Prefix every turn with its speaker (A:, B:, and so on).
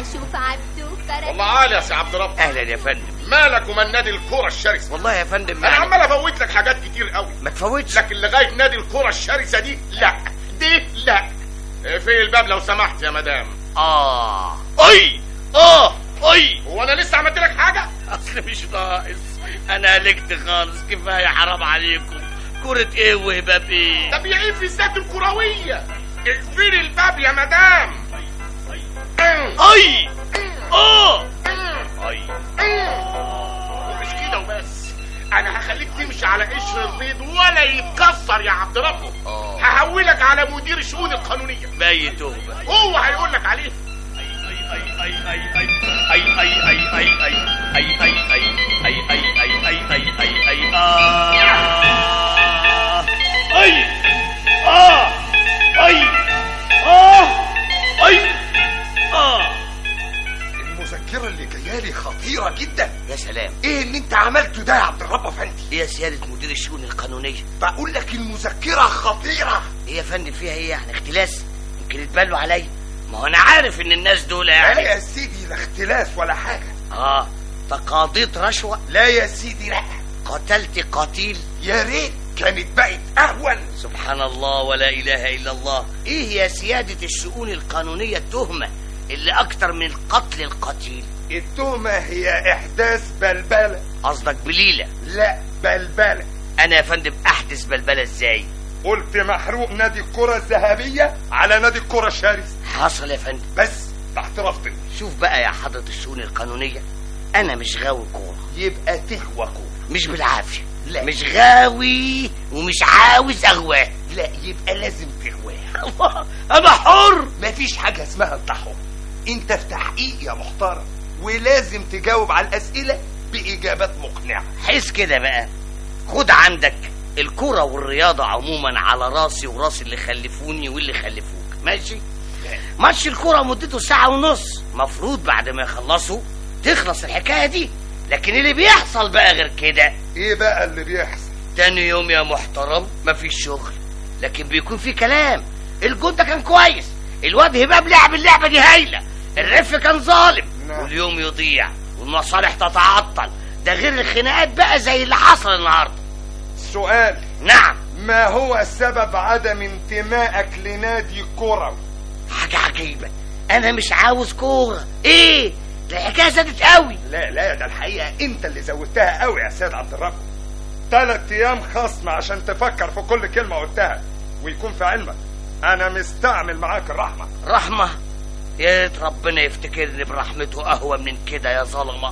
A: اشوف عبده فرج
B: والله عالي يا سي عبد رب
C: اهلا يا فندم
B: مالك ومن نادي الكرة الشرسة
C: والله يا فندم
B: انا
C: يعني
B: عمال افوت لك حاجات كتير قوي
C: ما تفوتش
B: لكن لغايه نادي الكرة الشرسة دي لا دي لا اقفلي الباب لو سمحت يا مدام
C: اه اي اه اي
B: هو انا لسه عملت لك حاجه
C: اصل مش ناقص انا هلكت خالص كفايه حرام عليكم كرة ايه وهباب ايه
B: ده بيعيب في الذات الكرويه اقفلي الباب يا مدام
C: اي اه اي
B: ومش كده وبس انا هخليك تمشي على قشر البيض ولا يتكسر يا عبد ربه
C: آه.
B: هحولك على مدير الشؤون القانونيه
C: باي توبه
B: هو هيقول لك عليه
D: المذكرة اللي جايه لي خطيرة جدا
C: يا سلام
D: ايه اللي انت عملته ده يا عبد الرب افندي
C: ايه يا سيادة مدير الشؤون القانونية
D: بقول لك المذكرة خطيرة
C: ايه يا فندم فيها ايه يعني اختلاس يمكن يتبلوا عليا ما هو انا عارف ان الناس دول
D: لا
C: يعني
D: يا سيدي لا اختلاس ولا حاجة
C: اه تقاضيت رشوة
D: لا يا سيدي لا
C: قتلت قتيل
D: يا ريت كانت بقت اهون
C: سبحان الله ولا اله الا الله ايه يا سيادة الشؤون القانونية التهمة اللي اكتر من قتل القتيل
D: التهمة هي احداث بلبلة
C: قصدك بليلة
D: لا بلبلة
C: انا يا فندم احدث بلبلة ازاي
D: قلت محروق نادي الكرة الذهبية على نادي الكرة الشرس
C: حصل يا فندم
D: بس تحت رفضي
C: شوف بقى يا حضرة الشؤون القانونية انا مش غاوي كورة
D: يبقى تهوى كورة
C: مش بالعافية
D: لا.
C: مش غاوي ومش عاوز اغواه
D: لا يبقى لازم تهواه
C: الله انا حر
D: مفيش حاجة اسمها انت حر انت في تحقيق يا محترم ولازم تجاوب على الاسئلة باجابات مقنعة
C: حس كده بقى خد عندك الكرة والرياضة عموما على راسي وراس اللي خلفوني واللي خلفوك ماشي ماتش الكرة مدته ساعة ونص مفروض بعد ما يخلصوا تخلص الحكاية دي لكن اللي بيحصل بقى غير كده
D: ايه بقى اللي بيحصل
C: تاني يوم يا محترم مفيش شغل لكن بيكون في كلام الجون ده كان كويس الواد هباب لعب اللعبة دي هايلة الرف كان ظالم
D: نعم.
C: واليوم يضيع والمصالح تتعطل ده غير الخناقات بقى زي اللي حصل النهارده
D: سؤال
C: نعم
D: ما هو سبب عدم انتمائك لنادي كروي
C: حاجة عجيبة أنا مش عاوز كورة إيه ده الحكاية زادت قوي
D: لا لا ده الحقيقة انت اللي زودتها قوي يا سيد عبد الرب ثلاث ايام خصم عشان تفكر في كل كلمة قلتها ويكون في علمك انا مستعمل معاك الرحمة
C: رحمة يا ريت ربنا يفتكرني برحمته أهون من كده يا ظلمة